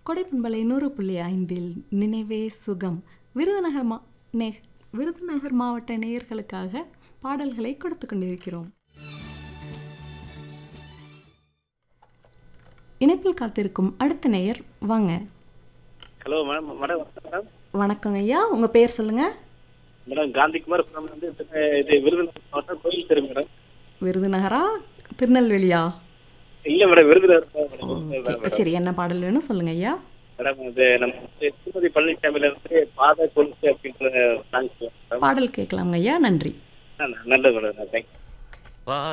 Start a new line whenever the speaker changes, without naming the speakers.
கொடைப்பண்பலை நூறு புள்ளி ஐந்தில் நினைவே சுகம் விருதுநகர் மா நே விருதுநகர் மாவட்ட நேயர்களுக்காக பாடல்களை கொடுத்து கொண்டிருக்கிறோம் இணைப்பில் காத்திருக்கும் அடுத்த நேயர் வாங்க
ஹலோ மேடம் மேடம் மேடம்
வணக்கங்க ஐயா உங்கள் பேர் சொல்லுங்கள்
மேடம் காந்திகுமார் from வந்து திரு- இது விருதுநகர் மாவட்டம் கோயில் தெரு மேடம்
விருதுநகரா திருநெல்வேலியா
இல்ல madam Virudhunagar
oh,
madam
okay. சரி என்ன பாடல் வேணும் சொல்லுங்க ஐயா
மேடம் இது நம்ம வந்து திருமதி பழனிசாமியில இருந்து பாத கொலுசு அப்படின்ற சாங்ஸ்
பாடல் கேட்கலாங்க ஐயா நன்றி
நல்லது மேடம் தேங்க்யூ
வா